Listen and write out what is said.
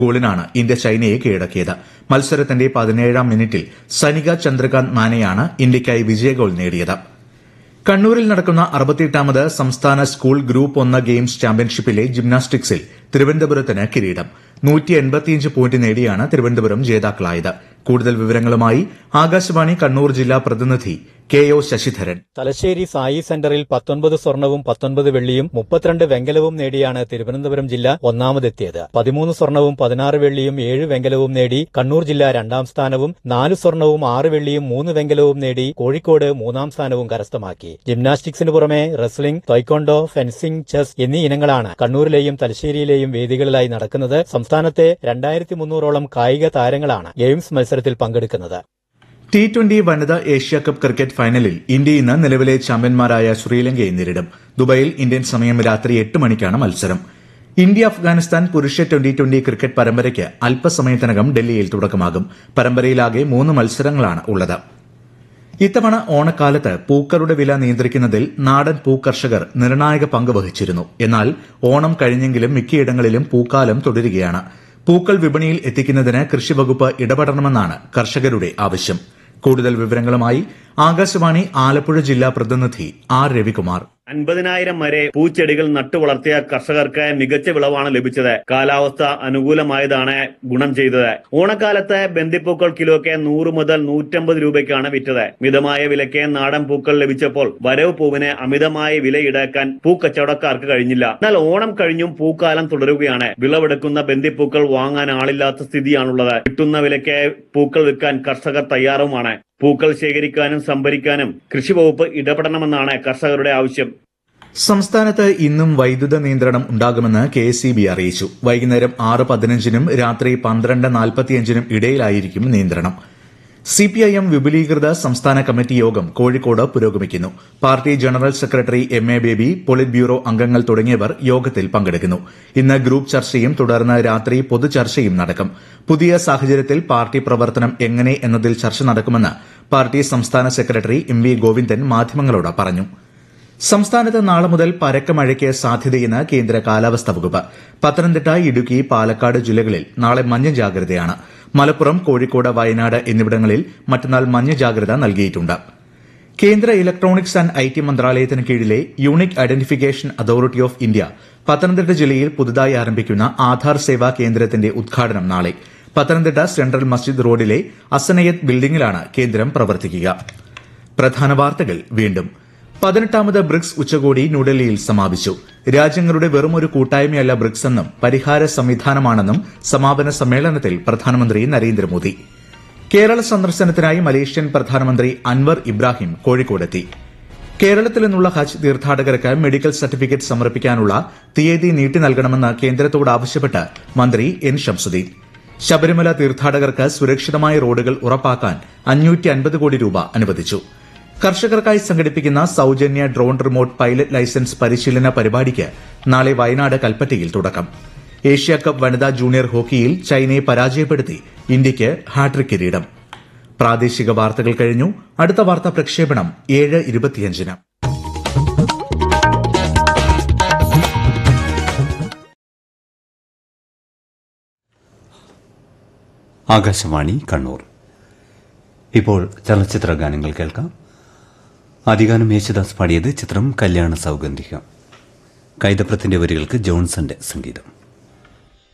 ഗോളിനാണ് ഇന്ത്യ ചൈനയെ കീഴടക്കിയത് മത്സരത്തിന്റെ പതിനേഴാം മിനിറ്റിൽ സനിക ചന്ദ്രകാന്ത് മാനെയാണ് ഇന്ത്യയ്ക്കായി വിജയഗോൾ നേടിയത് കണ്ണൂരിൽ നടക്കുന്ന അറുപത്തിയെട്ടാമത് സംസ്ഥാന സ്കൂൾ ഗ്രൂപ്പ് ഒന്ന് ഗെയിംസ് ചാമ്പ്യൻഷിപ്പിലെ ജിംനാസ്റ്റിക്സിൽ തിരുവനന്തപുരത്തിന് കിരീടം പോയിന്റ് നേടിയാണ് തിരുവനന്തപുരം ജേതാക്കളായത് കൂടുതൽ വിവരങ്ങളുമായി ആകാശവാണി കണ്ണൂർ ജില്ലാ പ്രതിനിധി K O Sasidharan Thalassery SAI സെന്ററിൽ പത്തൊൻപത് സ്വർണവും പത്തൊൻപത് വെള്ളിയും മുപ്പത്തിരണ്ട് വെങ്കലവും നേടിയാണ് തിരുവനന്തപുരം ജില്ല ഒന്നാമതെത്തിയത് പതിമൂന്ന് സ്വർണവും പതിനാറ് വെള്ളിയും ഏഴ് വെങ്കലവും നേടി കണ്ണൂർ ജില്ല രണ്ടാം സ്ഥാനവും നാല് സ്വർണവും ആറ് വെള്ളിയും മൂന്ന് വെങ്കലവും നേടി കോഴിക്കോട് മൂന്നാം സ്ഥാനവും കരസ്ഥമാക്കി ജിംനാസ്റ്റിക്സിന് പുറമെ റെസ്ലിംഗ് ടൈക്കോണ്ടോ ഫെൻസിംഗ് ചെസ് എന്നീ ഇനങ്ങളാണ് കണ്ണൂരിലെയും തലശ്ശേരിയിലെയും വേദികളിലായി നടക്കുന്നത് സംസ്ഥാനത്തെ രണ്ടായിരത്തി മുന്നൂറോളം കായിക താരങ്ങളാണ് ഗെയിംസ് മത്സരത്തിൽ പങ്കെടുക്കുന്നത് ടി ട്വന്റി വനിതാ ഏഷ്യ കപ്പ് ക്രിക്കറ്റ് ഫൈനലിൽ ഇന്ത്യ ഇന്ന് നിലവിലെ ചാമ്പ്യന്മാരായ ശ്രീലങ്കയെ നേരിടും ദുബായിൽ ഇന്ത്യൻ സമയം രാത്രി എട്ട് മണിക്കാണ് മത്സരം ഇന്ത്യ അഫ്ഗാനിസ്ഥാൻ പുരുഷ ട്വന്റി ട്വന്റി ക്രിക്കറ്റ് പരമ്പരയ്ക്ക് അല്പസമയത്തിനകം ഡൽഹിയിൽ തുടക്കമാകും പരമ്പരയിലാകെ മൂന്ന് മത്സരങ്ങളാണ് ഉള്ളത് ഇത്തവണ ഓണക്കാലത്ത് പൂക്കളുടെ വില നിയന്ത്രിക്കുന്നതിൽ നാടൻ പൂക്കർഷകർ നിർണായക പങ്ക് വഹിച്ചിരുന്നു എന്നാൽ ഓണം കഴിഞ്ഞെങ്കിലും മിക്കയിടങ്ങളിലും പൂക്കാലം തുടരുകയാണ് പൂക്കൾ വിപണിയിൽ എത്തിക്കുന്നതിന് കൃഷിവകുപ്പ് ഇടപെടണമെന്നാണ് കർഷകരുടെ ആവശ്യം കൂടുതൽ വിവരങ്ങളുമായി ആകാശവാണി ആലപ്പുഴ ജില്ലാ പ്രതിനിധി ആർ രവികുമാർ അൻപതിനായിരം വരെ പൂച്ചെടികൾ നട്ടുവളർത്തിയ കർഷകർക്ക് മികച്ച വിളവാണ് ലഭിച്ചത് കാലാവസ്ഥ അനുകൂലമായതാണ് ഗുണം ചെയ്തത് ഓണക്കാലത്ത് ബന്ദിപ്പൂക്കൾ കിലോയ്ക്ക് നൂറ് മുതൽ നൂറ്റമ്പത് രൂപയ്ക്കാണ് വിറ്റത് മിതമായ വിലയ്ക്ക് നാടൻ പൂക്കൾ ലഭിച്ചപ്പോൾ വരവ് പൂവിന് അമിതമായ വില ഈടാക്കാൻ പൂക്കച്ചവടക്കാർക്ക് കഴിഞ്ഞില്ല എന്നാൽ ഓണം കഴിഞ്ഞും പൂക്കാലം തുടരുകയാണ് വിളവെടുക്കുന്ന ബന്ദിപ്പൂക്കൾ വാങ്ങാൻ ആളില്ലാത്ത സ്ഥിതിയാണുള്ളത് കിട്ടുന്ന വിലയ്ക്ക് പൂക്കൾ വിൽക്കാൻ കർഷകർ തയ്യാറുമാണ് പൂക്കൾ ശേഖരിക്കാനും സംഭരിക്കാനും കൃഷിവകുപ്പ് ഇടപെടണമെന്നാണ് കർഷകരുടെ ആവശ്യം സംസ്ഥാനത്ത് ഇന്നും വൈദ്യുത നിയന്ത്രണം ഉണ്ടാകുമെന്ന് കെ എസ് ഇ ബി അറിയിച്ചു വൈകുന്നേരം ആറ് പതിനഞ്ചിനും രാത്രി പന്ത്രണ്ട് നാൽപ്പത്തിയഞ്ചിനും ഇടയിലായിരിക്കും നിയന്ത്രണം സിപിഐഎം വിപുലീകൃത സംസ്ഥാന കമ്മിറ്റി യോഗം കോഴിക്കോട് പുരോഗമിക്കുന്നു party general secretary M A Baby polit bureau അംഗങ്ങൾ തുടങ്ങിയവർ യോഗത്തിൽ പങ്കെടുക്കുന്നു ഇന്ന് ഗ്രൂപ്പ് ചർച്ചയും തുടർന്ന് രാത്രി പൊതുചർച്ചയും നടക്കും പുതിയ സാഹചര്യത്തിൽ പാർട്ടി പ്രവർത്തനം എങ്ങനെ എന്നതിൽ ചർച്ച നടക്കുമെന്ന് പാർട്ടി സംസ്ഥാന സെക്രട്ടറി എം വി ഗോവിന്ദൻ മാധ്യമങ്ങളോട് പറഞ്ഞു സംസ്ഥാനത്ത് നാളെ മുതൽ പരക്ക മഴയ്ക്ക് സാധ്യതയെന്ന് കേന്ദ്ര കാലാവസ്ഥാ വകുപ്പ് പത്തനംതിട്ട ഇടുക്കി പാലക്കാട് ജില്ലകളിൽ നാളെ മഞ്ഞ ജാഗ്രതയാണ് മലപ്പുറം കോഴിക്കോട് വയനാട് എന്നിവിടങ്ങളിൽ മറ്റന്നാൾ മഞ്ഞ ജാഗ്രത നൽകിയിട്ടുണ്ട് കേന്ദ്ര ഇലക്ട്രോണിക്സ് ആൻഡ് ഐ ടി മന്ത്രാലയത്തിന് കീഴിലെ unique identification authority of India Pathanamthitta ജില്ലയിൽ പുതുതായി ആരംഭിക്കുന്ന ആധാർ സേവാ കേന്ദ്രത്തിന്റെ ഉദ്ഘാടനം നാളെ പത്തനംതിട്ട സെൻട്രൽ മസ്ജിദ് റോഡിലെ അസനയത്ത് ബിൽഡിംഗിലാണ് കേന്ദ്രം പ്രവർത്തിക്കുക പ്രധാന വാർത്തകൾ വീണ്ടും പതിനെട്ടാമത് ബ്രിക്സ് ഉച്ചകോടി ന്യൂഡൽഹിയിൽ സമാപിച്ചു രാജ്യങ്ങളുടെ വെറുമൊരു കൂട്ടായ്മയല്ല ബ്രിക്സ് എന്നും പരിഹാര സംവിധാനമാണെന്നും സമാപന സമ്മേളനത്തിൽ പ്രധാനമന്ത്രി നരേന്ദ്രമോദി കേരള സന്ദർശനത്തിനായി മലേഷ്യൻ പ്രധാനമന്ത്രി അൻവർ ഇബ്രാഹിം കോഴിക്കോടെത്തി കേരളത്തിൽ നിന്നുള്ള ഹജ്ജ് തീർത്ഥാടകർക്ക് മെഡിക്കൽ സർട്ടിഫിക്കറ്റ് സമർപ്പിക്കാനുള്ള തീയതി നീട്ടി നൽകണമെന്ന് കേന്ദ്രത്തോട് ആവശ്യപ്പെട്ട് മന്ത്രി എൻ ഷംസുദ്ദീൻ ശബരിമല തീർത്ഥാടകർക്ക് സുരക്ഷിതമായ റോഡുകൾ ഉറപ്പാക്കാൻ അഞ്ഞൂറ്റി അൻപത് കോടി രൂപ അനുവദിച്ചു കർഷകർക്കായി സംഘടിപ്പിക്കുന്ന സൌജന്യ ഡ്രോൺ റിമോട്ട് പൈലറ്റ് ലൈസൻസ് പരിശീലന പരിപാടിക്ക് നാളെ വയനാട് കൽപ്പറ്റയിൽ തുടക്കം ഏഷ്യ കപ്പ് വനിതാ ജൂനിയർ ഹോക്കിയിൽ ചൈനയെ പരാജയപ്പെടുത്തി ഇന്ത്യയ്ക്ക് ഹാട്രിക് കിരീടം പ്രാദേശിക വാർത്തകൾ കഴിഞ്ഞു അടുത്ത വാർത്താ പ്രക്ഷേപണം ഏഴ് ഇരുപത്തിയഞ്ചിന് ആകാശവാണി കണ്ണൂർ ഇപ്പോൾ ചലച്ചിത്ര ഗാനങ്ങൾ കേൾക്കാം ആദ്യഗാനം യേശുദാസ് പാടിയത് ചിത്രം കല്യാണ സൗഗന്ധികം കൈതപ്രത്തിന്റെ വരികൾക്ക് ജോൺസന്റെ സംഗീതം